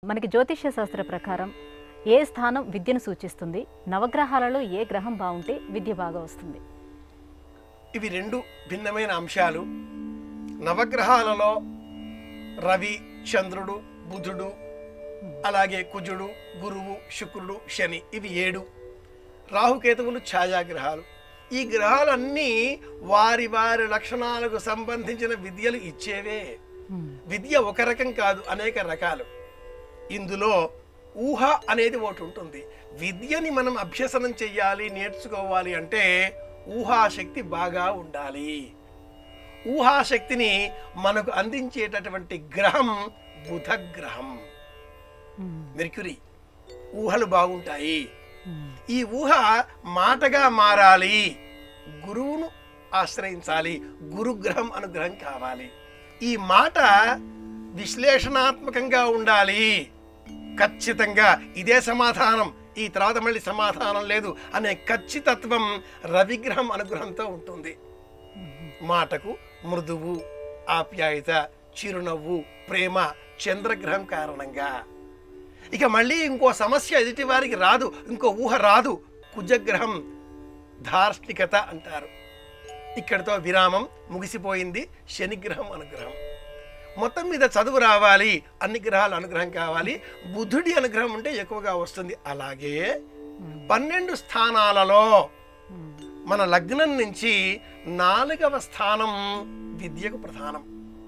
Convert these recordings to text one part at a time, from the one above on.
మనకి జ్యోతిష్య శాస్త్ర ప్రకారం ఏ స్థానం విద్యను సూచిస్తుంది నవగ్రహాలలో ఏ గ్రహం బాగుంటే విద్య బాగా వస్తుంది ఇవి రెండు భిన్నమైన అంశాలు నవగ్రహాలలో రవి చంద్రుడు బుధుడు అలాగే కుజుడు గురువు శుక్రుడు శని ఇవి ఏడు రాహుకేతువులు ఛాయాగ్రహాలు ఈ గ్రహాలన్నీ వారి వారి లక్షణాలకు సంబంధించిన విద్యలు ఇచ్చేవే విద్య ఒక రకం కాదు అనేక రకాలు ఇందులో ఊహ అనేది ఒకటి ఉంటుంది విద్యని మనం అభ్యసనం చెయ్యాలి నేర్చుకోవాలి అంటే ఊహాశక్తి బాగా ఉండాలి ఊహాశక్తిని మనకు అందించేటటువంటి గ్రహం బుధ గ్రహం మెర్క్యూరీ ఊహలు బాగుంటాయి ఈ ఊహ మాటగా మారాలి గురువును ఆశ్రయించాలి గురుగ్రహం అనుగ్రహం కావాలి ఈ మాట విశ్లేషణాత్మకంగా ఉండాలి ఖచ్చితంగా ఇదే సమాధానం ఈ తర్వాత మళ్ళీ సమాధానం లేదు అనే ఖచ్చితత్వం రవిగ్రహం అనుగ్రహంతో ఉంటుంది మాటకు మృదువు ఆప్యాయత చిరునవ్వు ప్రేమ చంద్రగ్రహం కారణంగా ఇక మళ్ళీ ఇంకో సమస్య ఎదుటి వారికి రాదు ఇంకో ఊహ రాదు కుజగ్రహం దార్ష్టికత అంటారు ఇక్కడితో విరామం ముగిసిపోయింది శనిగ్రహం అనుగ్రహం మొత్తం మీద చదువు రావాలి అన్ని గ్రహాలు అనుగ్రహం కావాలి బుధుడి అనుగ్రహం ఉంటే ఎక్కువగా వస్తుంది అలాగే పన్నెండు స్థానాలలో మన లగ్నం నుంచి నాలుగవ స్థానం విద్యకు ప్రధానం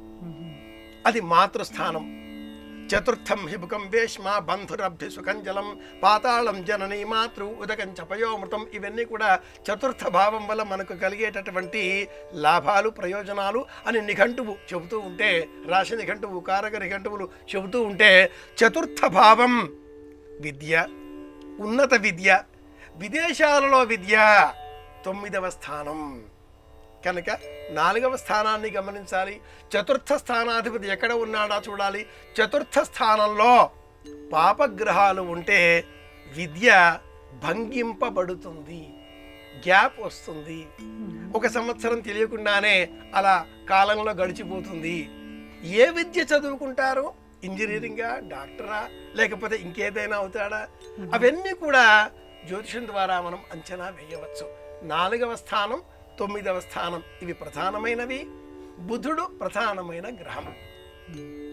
అది మాతృస్థానం చతుర్థం హిబుకం వేష్మ బంధురభ్య సుఖంజలం పాతాళం జనని మాతృ ఉదకం చపయోమృతం ఇవన్నీ కూడా చతుర్థ భావం వల్ల మనకు కలిగేటటువంటి లాభాలు ప్రయోజనాలు అని నిఘంటువు చెబుతూ ఉంటే రాశి నిఘంటువు కారక నిఘంటువులు చెబుతూ ఉంటే చతుర్థ భావం విద్య ఉన్నత విద్య విదేశాలలో విద్య తొమ్మిదవ స్థానం కనుక నాలుగవ స్థానాన్ని గమనించాలి చతుర్థ స్థానాధిపతి ఎక్కడ ఉన్నాడా చూడాలి చతుర్థ స్థానంలో పాపగ్రహాలు ఉంటే విద్య భంగింపబడుతుంది గ్యాప్ వస్తుంది ఒక సంవత్సరం తెలియకుండానే అలా కాలంలో గడిచిపోతుంది ఏ విద్య చదువుకుంటారు ఇంజనీరింగా డాక్టరా లేకపోతే ఇంకేదైనా అవుతాడా అవన్నీ కూడా జ్యోతిషం ద్వారా మనం అంచనా వేయవచ్చు నాలుగవ స్థానం తొమ్మిదవ స్థానం ఇవి ప్రధానమైనవి బుధుడు ప్రధానమైన గ్రహం